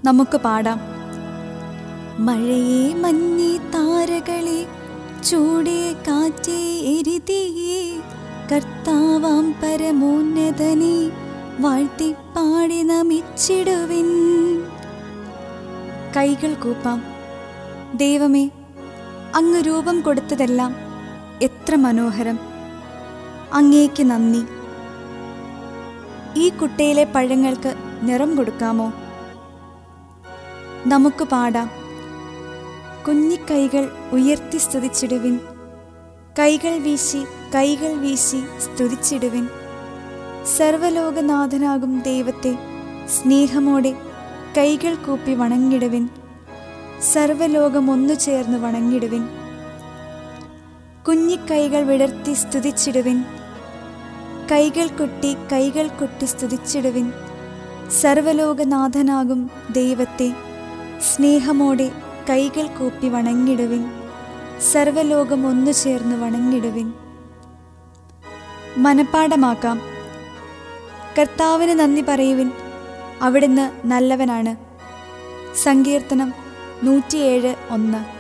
നമുക്ക് പാടാം മഴയെ മഞ്ഞേ താരകളെ ചൂടേ കാറ്റേ എരിതിയേ കർത്താവാം പരമോന്നതനെ വാഴ്ത്തിപ്പാടി നമിച്ചിടുവിൻ കൈകൾ കൂപ്പാം ദൈവമേ അങ്ങ് രൂപം കൊടുത്തതെല്ലാം എത്ര മനോഹരം അങ്ങേക്ക് നന്ദി ഈ കുട്ടയിലെ പഴങ്ങൾക്ക് നിറം കൊടുക്കാമോ നമുക്ക് പാടാം കുഞ്ഞിക്കൈകൾ ഉയർത്തി സ്തുതിച്ചിടുവിൻ കൈകൾ വീശി കൈകൾ വീശി സ്തുതിച്ചിടുവിൻ സർവലോകനാഥനാകും ദൈവത്തെ സ്നേഹമോടെ കൈകൾ കൂപ്പി വണങ്ങിടുവിൻ സർവലോകം ഒന്നു ചേർന്ന് വണങ്ങിടുവിൻ കുഞ്ഞിക്കൈകൾ വിടർത്തി സ്തുതിച്ചിടുവിൻ കൈകൾ കൊട്ടി കൈകൾ കൊട്ടി സ്തുതിച്ചിടുവിൻ സർവലോകനാഥനാകും ദൈവത്തെ സ്നേഹമോടെ കൈകൾ കൂപ്പി വണങ്ങിടുവിൻ സർവലോകം ഒന്നു ചേർന്ന് വണങ്ങിടുവിൻ മനപ്പാടമാക്കാം കർത്താവിന് നന്ദി പറയുവിൻ അവിടുന്ന് നല്ലവനാണ് സങ്കീർത്തനം നൂറ്റിയേഴ് ഒന്ന്